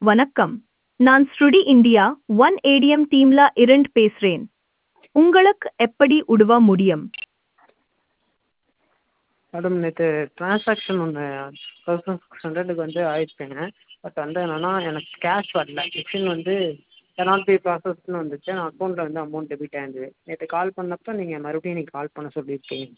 வணக்கம் நான் ஸ்ருடி இந்தியா ஒன் ஏடிஎம் டீம்ல இருந்து பேசுறேன் உங்களுக்கு எப்படி உதவ முடியும் மேடம் நேற்று ட்ரான்ஸாக்ஷன் ஒன்று தௌசண்ட் சிக்ஸ் ஹண்ட்ரடுக்கு வந்து ஆயிடுச்சுங்க பட் வந்து என்னென்னா எனக்கு கேஷ் வரல மிஷின் வந்து cannot பி ப்ராசஸ்ன்னு வந்துச்சு என் அக்கௌண்ட்டில் வந்து அமௌண்ட் டெபிட் ஆயிருந்தது நேற்று கால் பண்ணப்போ நீங்கள் மறுபடியும் இன்னைக்கு கால் பண்ண சொல்லியிருக்கீங்க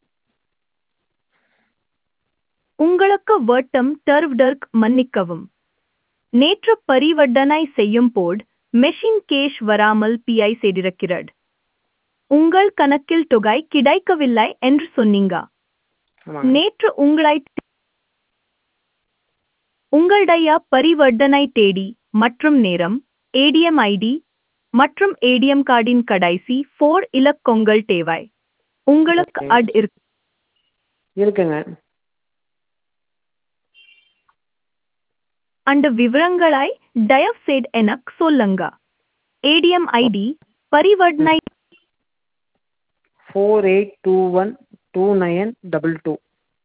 உங்களுக்கு வட்டம் டர்வ்டர்க் மன்னிக்கவும் நேற்று பரிவர்த்தனை செய்யும் போது மெஷின் கேஷ் வராமல் பிஐ செய்திருக்கிறது உங்கள் கணக்கில் தொகை கிடைக்கவில்லை என்று சொன்னீங்க ஆமாங்க நேற்று உங்களை உங்களுடைய பரிவர்த்தனை தேதி மற்றும் நேரம் ஏடிஎம் ஐடி மற்றும் ஏடிஎம் கார்டின் கடைசி ஃபோர் இலக்கங்கள் தேவை உங்களுக்கு Okay. அட் இருக்கு இருக்குங்க அந்த விவரங்களை தயவுசெய்து எனக்கு சொல்லுங்க ஏடிஎம் ஐடி பரிவர்த்தனை four eight two one two nine double two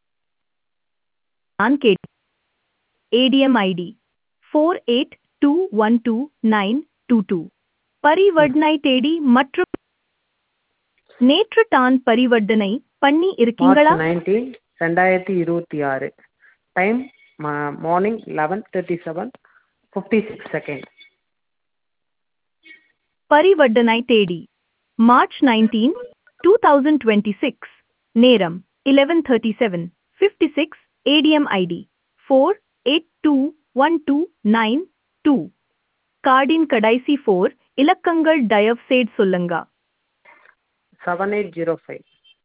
நான் கேட் ATM ID four eight two one two nine two two பரிவர்த்தனை தேதி மற்றும் நேற்று தான் பரிவர்த்தனை பண்ணி இருக்கீங்களா மார்ச் நைன்டீன் ரெண்டாயிரத்தி இருபத்தி ஆறு time morning eleven thirty seven fifty six second பரிவர்த்தனை தேதி March nineteen two thousand twenty six நேரம் eleven thirty seven fifty six ATM ID four eight two one two nine two கார்டின் கடைசி ஃபோர் இலக்கங்கள் தயவுசெய்து சொல்லுங்க செவன் எயிட் ஜீரோ ஃபைவ்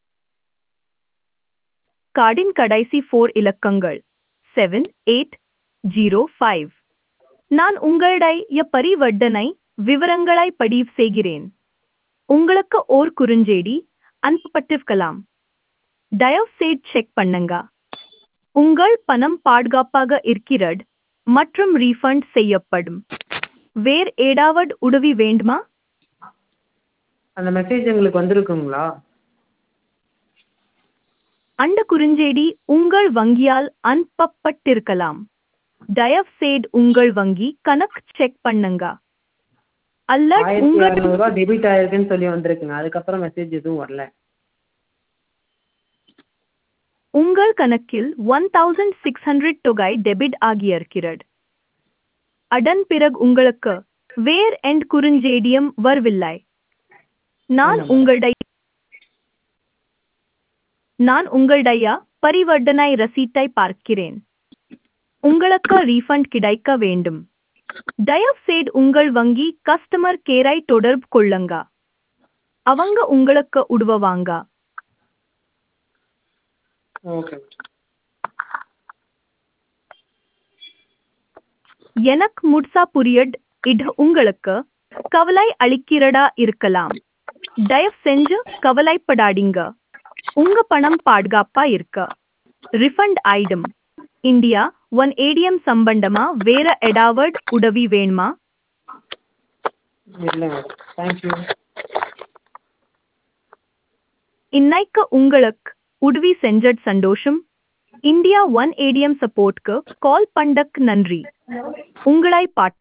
கார்டின் கடைசி ஃபோர் இலக்கங்கள் செவன் எயிட் ஜீரோ ஃபைவ் நான் உங்களுடைய பரிவர்த்தனை விவரங்களை பதிவு செய்கிறேன் உங்களுக்கு ஓர் குறுஞ்செய்தி அனுப்பப்பட்டிருக்கலாம் தயவுசெய்து செக் பண்ணுங்க உங்கள் பணம் பாதுகாப்பாக இருக்கிறது மற்றும் ரீஃபண்ட் செய்யப்படும் வேறு ஏதாவது உதவி வேண்டுமா அந்த மெசேஜ் எங்களுக்கு வந்திருக்குங்களா அந்த குறுஞ்செய்தி உங்கள் வங்கியால் அனுப்பப்பட்டிருக்கலாம் தயவுசெய்து உங்கள் வங்கி கணக்கு செக் பண்ணுங்க அல்லது ஆயிரத்தி உங்கள் இரநூறுவா டெபிட் ஆயிருக்குன்னு சொல்லி வந்திருக்குங்க அதுக்கப்புறம் மெசேஜ் எதுவும் வரல உங்கள் கணக்கில் ஒன் தௌசண்ட் சிக்ஸ் ஹண்ட்ரட் தொகை டெபிட் ஆகியிருக்கிறது அதன் பிறகு உங்களுக்கு வேர் எண்ட் குறுஞ்செய்தியும் வரவில்லை நான் ஆமாம். உங்களுடைய நான் உங்களுடைய பரிவர்த்தனை ரசீட்டை பார்க்கிறேன் உங்களுக்கு ரீஃபண்ட் கிடைக்க வேண்டும் தயவுசெய்து உங்கள் வங்கி கஸ்டமர் கேரை தொடர்பு கொள்ளுங்க அவங்க உங்களுக்கு உதவுவாங்க ஓகே எனக்கு முட்சா புரியட் இது உங்களுக்கு கவலை அளிக்கிறதா இருக்கலாம் தயவு செஞ்சு கவலைப்படாதீங்க உங்க பணம் பாதுகாப்பா இருக்க refund item India one ATM சம்பந்தமா வேற ஏதாவது உதவி வேணுமா இல்லைங்க தேங்க்யூ இன்னைக்கு உங்களுக்கு உதவி செஞ்சது சந்தோஷம் இந்தியா ஒன் ஏடிஎம் சப்போர்ட்க்கு கால் பண்ணக்கு நன்றி உங்களை பாட்டு